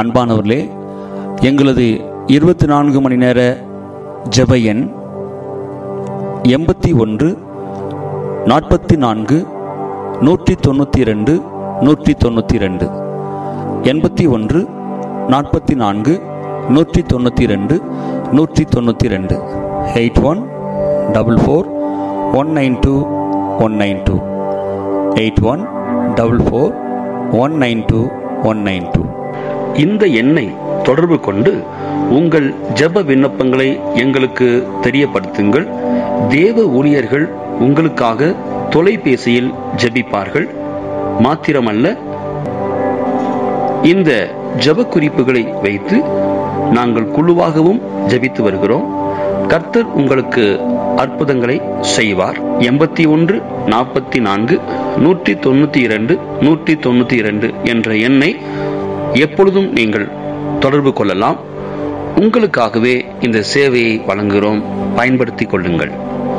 அன்பானவர்களே எங்களது இருபத்தி நான்கு மணி நேர ஜெப எண் எண்பத்தி ஒன்று நாற்பத்தி நான்கு நூற்றி தொண்ணூற்றி ரெண்டு நூற்றி தொண்ணூற்றி ரெண்டு எண்பத்தி ஒன்று நாற்பத்தி நான்கு நூற்றி தொண்ணூற்றி ரெண்டு நூற்றி தொண்ணூற்றி ரெண்டு eight one double four one nine two one nine two eight one double four one nine two one nine two இந்த எண்ணை தொடர்பு கொண்டு உங்கள் ஜெப விண்ணப்பங்களை எங்களுக்கு தெரியப்படுத்துங்கள் தேவ ஊழியர்கள் உங்களுக்காக தொலைபேசியில் ஜெபிப்பார்கள் மாத்திரமல்ல இந்த ஜெப குறிப்புகளை வைத்து நாங்கள் குழுவாகவும் ஜெபித்து வருகிறோம் கர்த்தர் உங்களுக்கு அற்புதங்களை செய்வார் எண்பத்தி ஒன்று நாற்பத்தி நான்கு நூற்றி தொண்ணூத்தி இரண்டு நூற்றி தொண்ணூத்தி இரண்டு என்ற எண்ணை எப்பொழுதும் நீங்கள் தொடர்பு கொள்ளலாம் உங்களுக்காகவே இந்த சேவையை வழங்குகிறோம் பயன்படுத்திக் கொள்ளுங்கள்